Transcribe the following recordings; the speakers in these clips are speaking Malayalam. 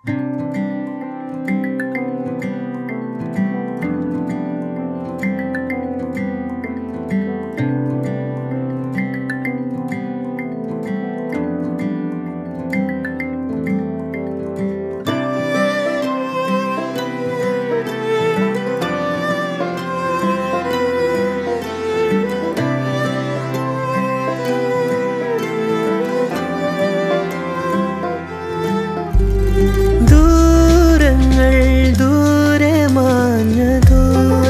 ദൂരങ്ങൾ ദൂരെ മാഞ്ഞതോ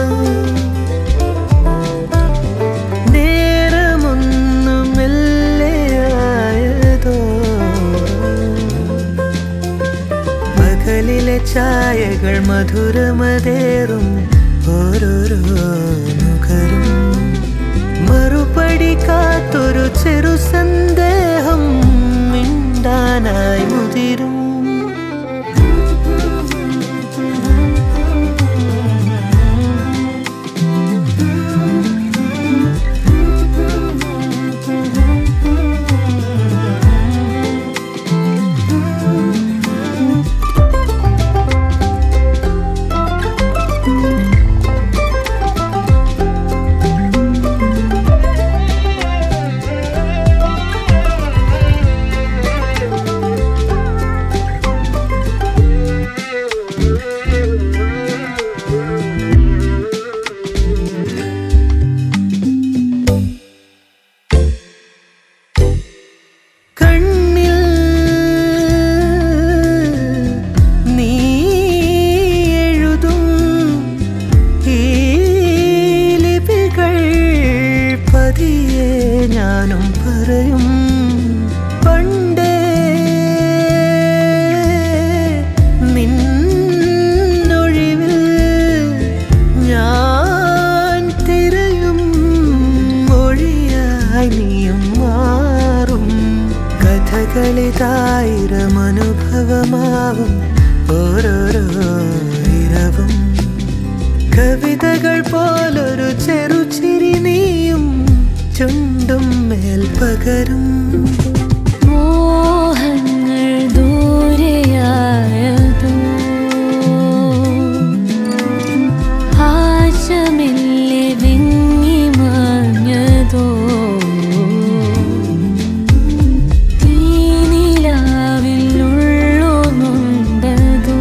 നേരമൊന്നു മെല്ലെയായതോ പകലിലെ ചായകൾ മധുരമതേറും ഓരോരോ നുകരും മറുപടി കാത്തൊരു ചെറു സന്ദേഹം മിണ്ടാനായി മുതിരും കണ്ണിൽ നീ എഴുതും ഈ ലിപികൾ പതിയെ ഞാനും പറയും പണ്ടേ നിന്നൊഴിവിൽ ഞാൻ തിരയും മൊഴിയായി നീയും മാറും കഥകളിതായിരം അനുഭവമാവും ഓരോരോ ഇരവും കവിതകൾ പോലൊരു ചെറുചിരി നീയും ചുണ്ടും മേൽ പകരും മോഹങ്ങൾ ദൂരെയായതോ ആശമില്ലെ വിങ്ങി മാഞ്ഞതോ തീനിലാവിലുള്ളു നൊന്തതോ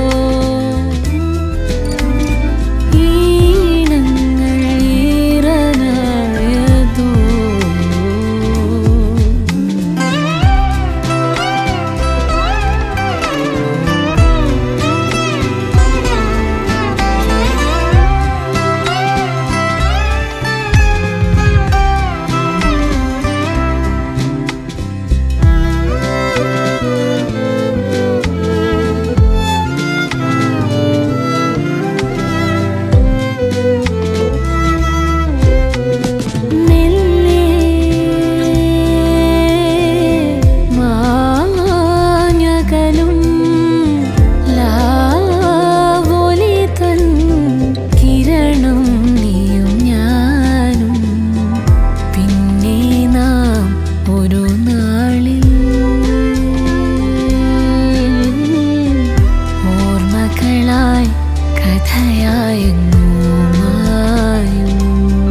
ഈണങ്ങൾ ഈറനായതോ മെല്ലെ മാഞ്ഞകലും ലാവൊലി തൻ കിരണം നീയും ഞാനും പിന്നെ നാം ഒരു നാളിൽ ഓർമ്മകളായി കഥയായെങ്ങോ മായും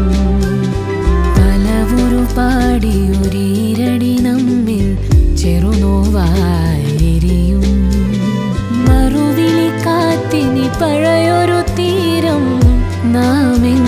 പലവുരു പാടിയൊരീരടി നമ്മിൽ ചെറുനോവായിരിയും മറുവിളി കാത്തിനി പഴയൊരു തീരം നാം